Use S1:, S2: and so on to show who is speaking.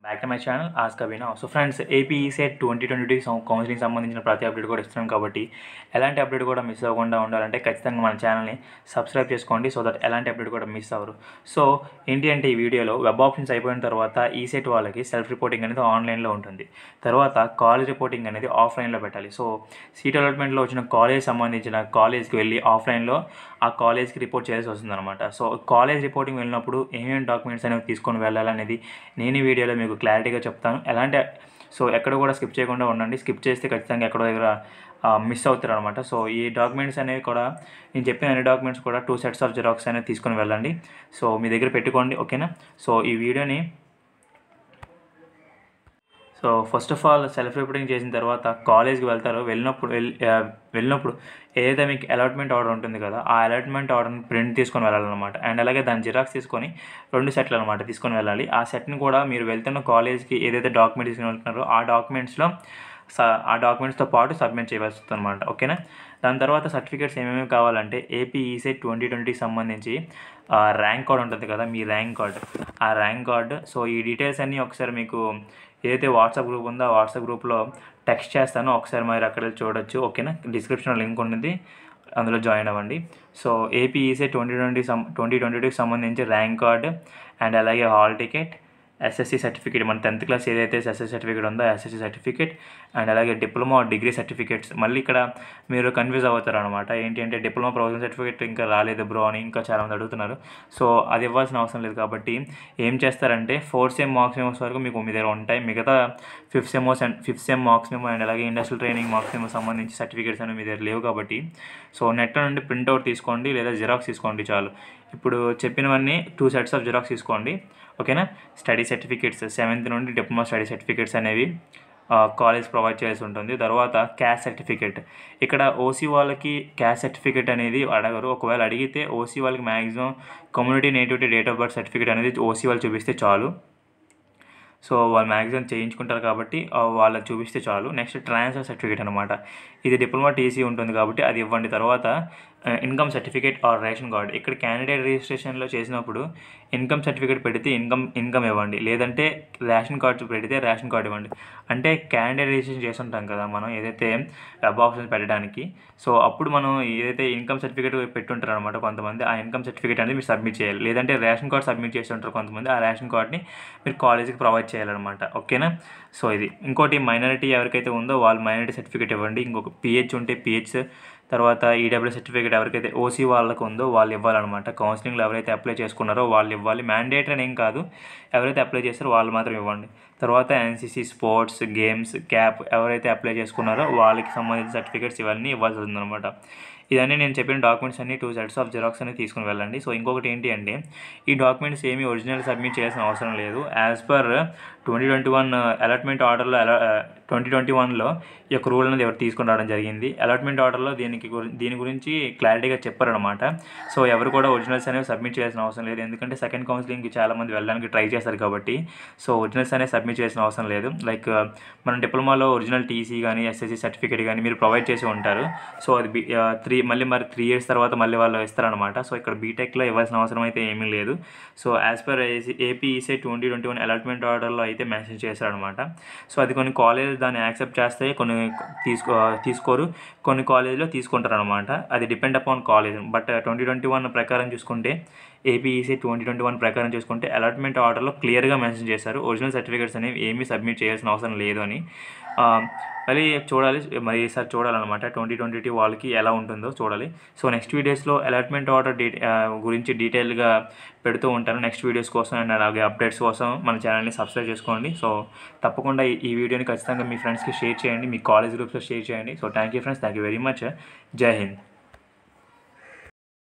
S1: back to my channel ఆస్ కబీనా so friends AP CET twenty twenty two counselling సంబంధించిన ప్రతి అప్డేట్ కూడా ఇస్తున్నాం కాబట్టి ఎలాంటి అప్డేట్ కూడా మిస్ అవ్వకుండా ఉండాలంటే ఖచ్చితంగా మన ఛానల్ని సబ్స్క్రైబ్ చేసుకోండి సో దట్ ఎలాంటి అప్డేట్ కూడా మిస్ అవ్వరు సో ఏంటి అంటే ఈ వీడియోలో వెబ్ ఆప్షన్స్ అయిపోయిన తర్వాత ఈ సెట్ వాళ్ళకి సెల్ఫ్ రిపోర్టింగ్ అనేది ఆన్లైన్లో ఉంటుంది తర్వాత కాలేజ్ రిపోర్టింగ్ అనేది ఆఫ్లైన్లో పెట్టాలి సో సీట్ అలాట్మెంట్లో వచ్చిన కాలేజ్ సంబంధించిన కాలేజ్కి వెళ్ళి ఆఫ్లైన్లో ఆ కాలేజ్కి రిపోర్ట్ చేయాల్సి వస్తుంది అనమాట సో కాలేజ్ రిపోర్టింగ్ వెళ్ళినప్పుడు ఏమేమి డాక్యుమెంట్స్ అనేవి తీసుకొని వెళ్ళాలనేది నేను ఈ వీడియోలో మీకు క్లారిటీగా చెప్తాను ఎలాంటి సో ఎక్కడ కూడా స్కిప్ చేయకుండా ఉండండి స్కిప్ చేస్తే ఖచ్చితంగా ఎక్కడో దగ్గర మిస్ అవుతారు అనమాట సో ఈ డాక్యుమెంట్స్ అనేవి కూడా నేను చెప్పిన అన్ని డాక్యుమెంట్స్ కూడా టూ సెట్స్ ఆఫ్ జిరాక్స్ అనేది తీసుకొని వెళ్ళండి సో మీ దగ్గర పెట్టుకోండి ఓకేనా సో ఈ వీడియోని so first of all self reporting చేసిన తర్వాత కాలేజ్కి వెళ్తారు వెళ్ళినప్పుడు వెళ్ళి ఆ, వెళ్ళినప్పుడు ఏదైతే మీకు అలాట్మెంట్ ఆర్డర్ ఉంటుంది కదా ఆ అలాట్మెంట్ ఆర్డర్ని ప్రింట్ తీసుకొని వెళ్ళాలన్నమాట అండ్ అలాగే దాని జిరాక్స్ తీసుకొని రెండు సెట్లు అనమాట తీసుకొని వెళ్ళాలి ఆ సెట్ని కూడా మీరు వెళ్తున్న కాలేజ్కి ఏదైతే డాక్యుమెంట్ తీసుకుని వెళ్తున్నారో ఆ డాక్యుమెంట్స్లో స ఆ డాక్యుమెంట్స్తో పాటు సబ్మిట్ చేయవలసి వస్తుంది అనమాట ఓకేనా దాని తర్వాత సర్టిఫికేట్స్ ఏమేమి కావాలంటే ఏపీ ఈసెట్ ట్వంటీ ట్వంటీకి సంబంధించి ర్యాంక్ కార్డ్ ఉంటుంది కదా మీ ర్యాంక్ కార్డ్ ఆ ర్యాంక్ కార్డ్ సో ఈ డీటెయిల్స్ అన్నీ ఒకసారి మీకు ఏదైతే వాట్సాప్ గ్రూప్ ఉందో ఆ వాట్సాప్ గ్రూప్లో టెక్స్ట్ చేస్తానో ఒకసారి మీరు అక్కడ వెళ్ళి చూడొచ్చు ఓకేనా డిస్క్రిప్షన్లో లింక్ ఉంటుంది అందులో జాయిన్ అవ్వండి so AP ECET twenty twenty సం ట్వంటీ ట్వంటీ టూకి సంబంధించి ర్యాంక్ కార్డ్ అండ్ అలాగే హాల్ టికెట్ ఎస్ఎస్సి సర్టిఫికేట్ మన టెన్త్ క్లాస్ ఏదైతే ఎస్ఎస్సి సర్టిఫికేట్ ఉందో ఎస్ఎస్సి సర్టిఫికేట్ అండ్ అలాగే డిప్లొమా డిగ్రీ సర్టిఫికేట్స్ మళ్ళీ ఇక్కడ మీరు కన్ఫ్యూజ్ అవుతారు అనమాట ఏంటి అంటే డిప్లొమా ప్రొఫెషనల్ సర్టిఫికేట్ ఇంకా రాలేదు బ్రో అని ఇంకా చాలామంది అడుగుతున్నారు సో అది ఇవ్వాల్సిన అవసరం లేదు కాబట్టి ఏం చేస్తారంటే ఫోర్త్ సెమ్ మార్క్స్ మెమోస్ వరకు మీకు మీ దగ్గర ఉంటాయి మిగతా fifth sems and fifth sem marks memo and అలాగే ఇండస్ట్రియల్ ట్రైనింగ్ మార్క్స్ మెమో సంబంధించి సర్టిఫికేట్స్ అనేవి మీ దగ్గర లేవు కాబట్టి సో నెట్ నుండి ప్రింట్అవుట్ తీసుకోండి లేదా జిరాక్స్ తీసుకోండి చాలు ఇప్పుడు చెప్పినవన్నీ టూ సెట్స్ ఆఫ్ జిరాక్స్ తీసుకోండి ఓకేనా స్టడీ సర్టిఫికేట్స్ సెవెంత్ నుండి డిప్లొమా స్టడీ సర్టిఫికేట్స్ అనేవి కాలేజ్ ప్రొవైడ్ చేయాల్సి ఉంటుంది తర్వాత క్యాస్ట్ సర్టిఫికేట్ ఇక్కడ ఓసీ వాళ్ళకి క్యాస్ట్ సర్టిఫికేట్ అనేది అడగరు ఒకవేళ అడిగితే ఓసీ వాళ్ళకి maximum community nativity date of birth certificate అనేది ఓసీ వాళ్ళు చూపిస్తే చాలు సో వాళ్ళు మ్యాక్సిమం చేయించుకుంటారు కాబట్టి ఆ, వాళ్ళకి చూపిస్తే చాలు నెక్స్ట్ ట్రాన్స్ఫర్ సర్టిఫికేట్ అనమాట ఇది డిప్లొమా టీసీ ఉంటుంది కాబట్టి అది ఇవ్వండి తర్వాత income certificate or ration card ఇక్కడ క్యాండిడేట్ రిజిస్ట్రేషన్లో చేసినప్పుడు ఇన్కమ్ సర్టిఫికేట్ పెడితే ఇన్కమ్ ఇన్కమ్ ఇవ్వండి లేదంటే రేషన్ కార్డు పెడితే రేషన్ కార్డు ఇవ్వండి అంటే క్యాండిడేట్ రిజిస్ట్రేషన్ చేసి ఉంటాం కదా మనం ఏదైతే వెబ్ ఆప్షన్స్ పెట్టడానికి సో అప్పుడు మనం ఏదైతే ఇన్కమ్ సర్టిఫికేట్ పెట్టుంటారు అనమాట కొంతమంది ఆ ఇన్కమ్ సర్టిఫికేట్ అనేది మీరు సబ్మిట్ చేయాలి లేదంటే రేషన్ కార్డ్ సబ్మిట్ చేసి ఉంటారు కొంతమంది ఆ రేషన్ కార్డ్ని మీరు కాలేజీకి ప్రొవైడ్ చేయాలన్నమాట ఓకేనా సో ఇది ఇంకోటి మైనారిటీ ఎవరికైతే ఉందో వాళ్ళు మైనారిటీ సర్టిఫికేట్ ఇవ్వండి ఇంకొక పిహెచ్ ఉంటే పిహెచ్ తర్వాత ఈడబ్ల్యూ సర్టిఫికేట్ ఎవరికైతే ఓసీ వాళ్ళకు ఉందో వాళ్ళు ఇవ్వాలన్నమాట కౌన్సిలింగ్లో ఎవరైతే అప్లై చేసుకున్నారో వాళ్ళు ఇవ్వాలి మ్యాండేటరీ అని ఏం కాదు ఎవరైతే అప్లై చేస్తారో వాళ్ళు మాత్రం ఇవ్వండి తర్వాత ఎన్సీసీ స్పోర్ట్స్ గేమ్స్ క్యాప్ ఎవరైతే అప్లై చేసుకున్నారో వాళ్ళకి సంబంధించిన సర్టిఫికేట్స్ ఇవన్నీ ఇవ్వాల్సి ఉందన్నమాట ఇదన్నీ నేను చెప్పిన డాక్యుమెంట్స్ అన్ని టూ సెట్స్ ఆఫ్ జిరాక్స్ అనేది తీసుకుని వెళ్ళండి సో ఇంకొకటి ఏంటి అంటే ఈ డాక్యుమెంట్స్ ఏమీ ఒరిజినల్ సబ్మిట్ చేయాల్సిన అవసరం లేదు as per twenty twenty one allotment ఆర్డర్లో అలా ట్వంటీ ట్వంటీ వన్లో ఈ యొక్క రూల్ అనేది ఎవరు తీసుకుని రావడం జరిగింది అలాట్మెంట్ ఆర్డర్లో దీనికి గురి- దీని గురించి క్లారిటీగా చెప్పారనమాట సో ఎవరు కూడా ఒరిజినల్స్ అనేవి సబ్మిట్ చేయాల్సిన అవసరం లేదు ఎందుకంటే సెకండ్ కౌన్సిలింగ్కి చాలామంది వెళ్ళడానికి ట్రై చేస్తారు కాబట్టి సో ఒరిజినల్స్ అనేవి సబ్మిట్ చేయాల్సిన అవసరం లేదు లైక్ మన డిప్లొమాలో ఒరిజినల్ టీసీ కానీ ఎస్ఎస్సి సర్టిఫికేట్ కానీ మీరు ప్రొవైడ్ చేసి ఉంటారు సో అది బి త్రీ మళ్ళీ మరి త్రీ ఇయర్స్ తర్వాత మళ్ళీ వాళ్ళు ఇస్తారనమాట సో ఇక్కడ బీటెక్లో ఇవ్వాల్సిన అవసరం అయితే ఏమీ లేదు so as per AP ECET twenty twenty one allotment ఆర్డర్లో అయితే మెన్షన్ చేశారనమాట సో అది కొన్ని కాలేజ్ దాన్ని యాక్సెప్ట్ చేస్తాయి కొన్ని తీసుకో తీసుకోరు కొన్ని కాలేజీలో తీసుకుంటారు అనమాట అది depend upon college but twenty twenty one ప్రకారం చూసుకుంటే ఏపీఈసీ ట్వంటీ ట్వంటీ వన్ ప్రకారం చూసుకుంటే అలాట్మెంట్ ఆర్డర్లో క్లియర్గా మెన్షన్ చేశారు ఒరిజినల్ సర్టిఫికేట్స్ అనేవి ఏమీ సబ్మిట్ చేయాల్సిన అవసరం లేదు అని ఆ, మళ్ళీ చూడాలి మరి ఈసారి చూడాలన్నమాట ట్వంటీ ట్వంటీ టూ వాళ్ళకి ఎలా ఉంటుందో చూడాలి సో నెక్స్ట్ వీడియోస్లో అలాట్మెంట్ ఆర్డర్ డీ ఆ, గురించి డీటెయిల్గా పెడుతూ ఉంటాను నెక్స్ట్ వీడియోస్ కోసం అండ్ అలాగే అప్డేట్స్ కోసం మన ఛానల్ని సబ్స్క్రైబ్ చేసుకోండి సో తప్పకుండా ఈ- ఈ వీడియోని ఖచ్చితంగా మీ ఫ్రెండ్స్కి షేర్ చేయండి మీ కాలేజ్ గ్రూప్స్లో షేర్ చేయండి so thank you friends thank you very much జై హింద్